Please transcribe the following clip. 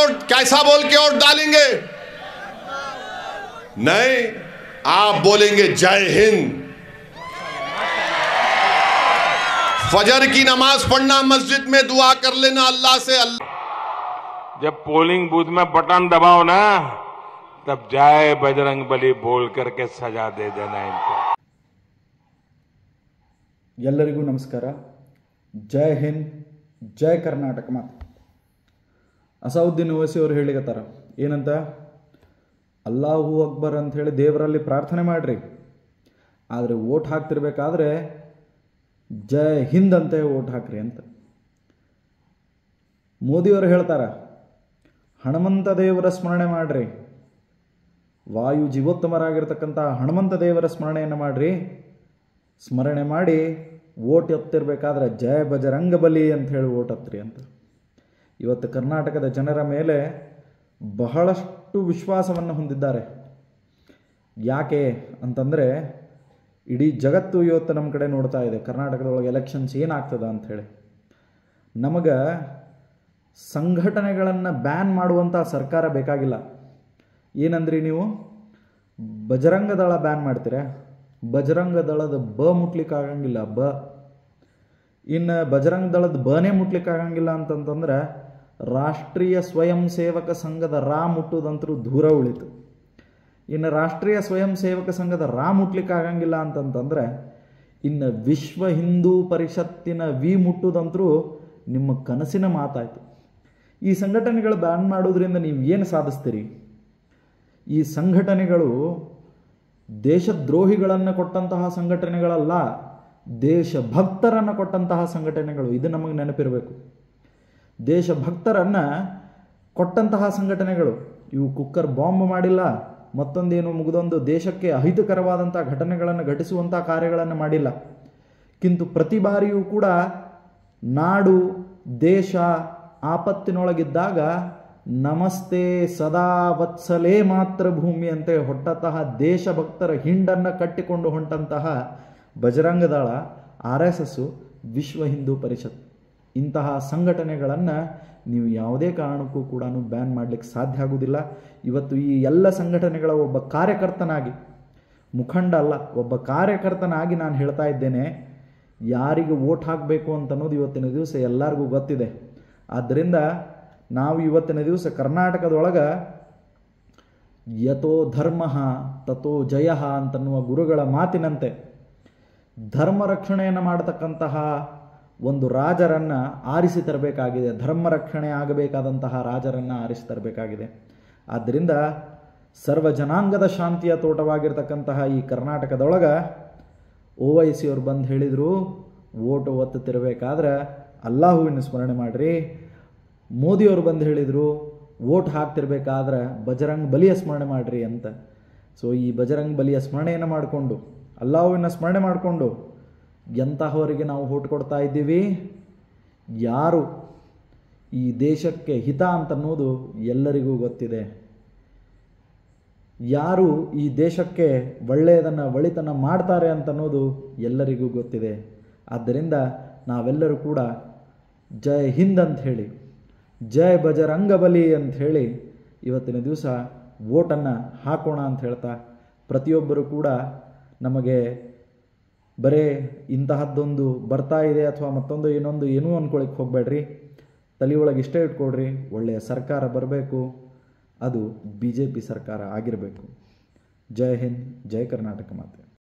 vote कैसा बोल के वोट डालेंगे नहीं आप बोलेंगे जय हिंद फजर की नमाज पढ़ना मस्जिद में दुआ कर लेना अल्लाह से अल्लाह जब पोलिंग बूथ में बटन दबाओ ना तब जय बजरंग बली बोल करके सजा दे देना इनको ಎಲ್ಲರಿಗೂ ನಮಸ್ಕಾರ ಜೈ ಹಿಂದ್ ಜೈ ಕರ್ನಾಟಕ ಮಾತು ಅಸಾವುದ್ದೀನ್ ಓವೈಸಿ ಅವರು ಹೇಳಿಕತ್ತಾರ ಏನಂತ ಅಲ್ಲಾಹು ಅಕ್ಬರ್ ಅಂತ ಹೇಳಿ ದೇವರಲ್ಲಿ ಪ್ರಾರ್ಥನೆ ಮಾಡಿರಿ ಆದರೆ ಓಟ್ ಹಾಕ್ತಿರ್ಬೇಕಾದ್ರೆ ಜೈ ಹಿಂದ್ ಅಂತ ಓಟ್ ಹಾಕ್ರಿ ಅಂತ ಮೋದಿಯವರು ಹೇಳ್ತಾರ ಹನುಮಂತ ದೇವರ ಸ್ಮರಣೆ ಮಾಡ್ರಿ ವಾಯು ಜೀವೋತ್ತಮರಾಗಿರ್ತಕ್ಕಂಥ ಹನುಮಂತ ದೇವರ ಸ್ಮರಣೆಯನ್ನು ಮಾಡ್ರಿ ಸ್ಮರಣೆ ಮಾಡಿ ಓಟ್ ಎತ್ತಿರ್ಬೇಕಾದ್ರೆ ಜಯ ಬಜರಂಗ ಬಲಿ ಅಂತ ಹೇಳಿ ಓಟ್ ಹತ್ರಿ ಅಂತ ಇವತ್ತು ಕರ್ನಾಟಕದ ಜನರ ಮೇಲೆ ಬಹಳಷ್ಟು ವಿಶ್ವಾಸವನ್ನು ಹೊಂದಿದ್ದಾರೆ ಯಾಕೆ ಅಂತಂದರೆ ಇಡೀ ಜಗತ್ತು ಇವತ್ತು ನಮ್ಮ ಕಡೆ ನೋಡ್ತಾ ಇದೆ ಕರ್ನಾಟಕದೊಳಗೆ ಎಲೆಕ್ಷನ್ಸ್ ಏನಾಗ್ತದ ಅಂಥೇಳಿ ನಮಗೆ ಸಂಘಟನೆಗಳನ್ನು ಬ್ಯಾನ್ ಮಾಡುವಂಥ ಸರ್ಕಾರ ಬೇಕಾಗಿಲ್ಲ ಏನಂದ್ರಿ ನೀವು ಬಜರಂಗ ದಳ ಬ್ಯಾನ್ ಮಾಡ್ತೀರಾ ಬಜರಂಗ ದಳದ ಬ ಮುಟ್ಲಿಕ್ಕೆ ಆಗಂಗಿಲ್ಲ ಬ ಇನ್ನು ಬಜರಂಗ ದಳದ ಬನೇ ಮುಟ್ಲಿಕ್ಕೆ ಆಗಂಗಿಲ್ಲ ಅಂತಂತಂದ್ರೆ ರಾಷ್ಟ್ರೀಯ ಸ್ವಯಂ ಸೇವಕ ಸಂಘದ ರಾ ಮುಟ್ಟುದಂತರೂ ದೂರ ಉಳಿತು ಇನ್ನು ರಾಷ್ಟ್ರೀಯ ಸ್ವಯಂ ಸೇವಕ ಸಂಘದ ರಾ ಮುಟ್ಲಿಕ್ಕೆ ಆಗಂಗಿಲ್ಲ ಅಂತಂತಂದ್ರೆ ಇನ್ನು ವಿಶ್ವ ಹಿಂದೂ ಪರಿಷತ್ತಿನ ವಿ ಮುಟ್ಟುದಂತರೂ ನಿಮ್ಮ ಕನಸಿನ ಮಾತಾಯಿತು ಈ ಸಂಘಟನೆಗಳು ಬ್ಯಾನ್ ಮಾಡೋದ್ರಿಂದ ನೀವು ಏನು ಸಾಧಿಸ್ತೀರಿ ಈ ಸಂಘಟನೆಗಳು ದೇಶದ್ರೋಹಿಗಳನ್ನು ಕೊಟ್ಟಂತಹ ಸಂಘಟನೆಗಳಲ್ಲ ದೇಶಭಕ್ತರನ್ನು ಕೊಟ್ಟಂತಹ ಸಂಘಟನೆಗಳು ಇದು ನಮಗೆ ನೆನಪಿರಬೇಕು ದೇಶಭಕ್ತರನ್ನು ಕೊಟ್ಟಂತಹ ಸಂಘಟನೆಗಳು ಇವು ಕುಕ್ಕರ್ ಬಾಂಬ್ ಮಾಡಿಲ್ಲ ಮತ್ತೊಂದೇನು ಮುಗಿದೊಂದು ದೇಶಕ್ಕೆ ಅಹಿತಕರವಾದಂಥ ಘಟನೆಗಳನ್ನು ಘಟಿಸುವಂಥ ಕಾರ್ಯಗಳನ್ನು ಮಾಡಿಲ್ಲ ಕಿಂತು ಪ್ರತಿ ಬಾರಿಯೂ ಕೂಡ ನಾಡು ದೇಶ ಆಪತ್ತಿನೊಳಗಿದ್ದಾಗ ನಮಸ್ತೆ ಸದಾ ವತ್ಸಲೇ ಮಾತ್ರ ಭೂಮಿ ಅಂತ ಹೊಟ್ಟಂತಹ ದೇಶಭಕ್ತರ ಹಿಂಡನ್ನು ಕಟ್ಟಿಕೊಂಡು ಹೊಂಟಂತಹ ಬಜರಂಗ ದಳ ಆರ್ ಎಸ್ ಎಸ್ಸು ವಿಶ್ವ ಹಿಂದೂ ಪರಿಷತ್ ಇಂತಹ ಸಂಘಟನೆಗಳನ್ನು ನೀವು ಯಾವುದೇ ಕಾರಣಕ್ಕೂ ಕೂಡ ಬ್ಯಾನ್ ಮಾಡಲಿಕ್ಕೆ ಸಾಧ್ಯ ಆಗುವುದಿಲ್ಲ ಇವತ್ತು ಈ ಎಲ್ಲ ಸಂಘಟನೆಗಳ ಒಬ್ಬ ಕಾರ್ಯಕರ್ತನಾಗಿ ಮುಖಂಡ ಅಲ್ಲ ಒಬ್ಬ ಕಾರ್ಯಕರ್ತನಾಗಿ ನಾನು ಹೇಳ್ತಾ ಇದ್ದೇನೆ ಯಾರಿಗೆ ಓಟ್ ಹಾಕಬೇಕು ಅಂತ ಅನ್ನೋದು ಇವತ್ತಿನ ದಿವಸ ಎಲ್ಲರಿಗೂ ಗೊತ್ತಿದೆ ಆದ್ದರಿಂದ ನಾವು ಇವತ್ತಿನ ದಿವಸ ಕರ್ನಾಟಕದೊಳಗೆ ಯಥೋ ಧರ್ಮ ತಥೋ ಜಯ ಅಂತನ್ನುವ ಗುರುಗಳ ಮಾತಿನಂತೆ ಧರ್ಮ ರಕ್ಷಣೆಯನ್ನು ಮಾಡತಕ್ಕಂತಹ ಒಂದು ರಾಜರನ್ನು ಆರಿಸಿ ತರಬೇಕಾಗಿದೆ ಧರ್ಮ ರಕ್ಷಣೆ ಆಗಬೇಕಾದಂತಹ ರಾಜರನ್ನು ಆರಿಸಿ ತರಬೇಕಾಗಿದೆ ಆದ್ದರಿಂದ ಸರ್ವ ಜನಾಂಗದ ಶಾಂತಿಯ ತೋಟವಾಗಿರ್ತಕ್ಕಂತಹ ಈ ಕರ್ನಾಟಕದೊಳಗೆ ಓ ವೈ ಸಿ ಅವ್ರು ಬಂದು ಹೇಳಿದರು ಓಟು ಒತ್ತುತ್ತಿರಬೇಕಾದ್ರೆ ಅಲ್ಲಾಹುವಿನ ಸ್ಮರಣೆ ಮಾಡಿರಿ ಮೋದಿಯವರು ಬಂದು ಹೇಳಿದರು ಓಟ್ ಹಾಕ್ತಿರ್ಬೇಕಾದ್ರೆ ಬಜರಂಗ್ ಬಲಿಯ ಸ್ಮರಣೆ ಮಾಡಿರಿ ಅಂತ ಸೊ ಈ ಬಜರಂಗ್ ಬಲಿಯ ಸ್ಮರಣೆಯನ್ನು ಮಾಡಿಕೊಂಡು ಅಲ್ಲಾಹುವಿನ ಸ್ಮರಣೆ ಮಾಡಿಕೊಂಡು ಎಂತಹವರಿಗೆ ನಾವು ಓಟ್ ಕೊಡ್ತಾ ಇದ್ದೀವಿ ಯಾರು ಈ ದೇಶಕ್ಕೆ ಹಿತ ಅಂತನ್ನೋದು ಎಲ್ಲರಿಗೂ ಗೊತ್ತಿದೆ ಯಾರು ಈ ದೇಶಕ್ಕೆ ಒಳ್ಳೆಯದನ್ನು ಒಳಿತನ್ನು ಮಾಡ್ತಾರೆ ಅಂತನ್ನೋದು ಎಲ್ಲರಿಗೂ ಗೊತ್ತಿದೆ ಆದ್ದರಿಂದ ನಾವೆಲ್ಲರೂ ಕೂಡ ಜೈ ಹಿಂದ್ ಅಂತ ಹೇಳಿ ಜೈ ಬಜರಂಗ ಬಲಿ ಅಂತ ಹೇಳಿ ಇವತ್ತಿನ ದಿವಸ ವೋಟನ್ನು ಹಾಕೋಣ ಅಂತ ಹೇಳ್ತಾ ಪ್ರತಿಯೊಬ್ಬರು ಕೂಡ ನಮಗೆ ಬರೇ ಇಂತಹದ್ದೊಂದು ಬರ್ತಾ ಇದೆ ಅಥವಾ ಮತ್ತೊಂದು ಏನೊಂದು ಏನೂ ಅಂದ್ಕೊಳಕ್ಕೆ ಹೋಗಬೇಡ್ರಿ ತಲೆಯೊಳಗೆ ಇಷ್ಟೇ ಇಟ್ಕೊಡ್ರಿ ಒಳ್ಳೆಯ ಸರ್ಕಾರ ಬರಬೇಕು ಅದು ಬಿ ಜೆ ಪಿ ಸರ್ಕಾರ ಆಗಿರಬೇಕು ಜೈ ಹಿಂದ್ ಜೈ ಕರ್ನಾಟಕ ಮಾತೆ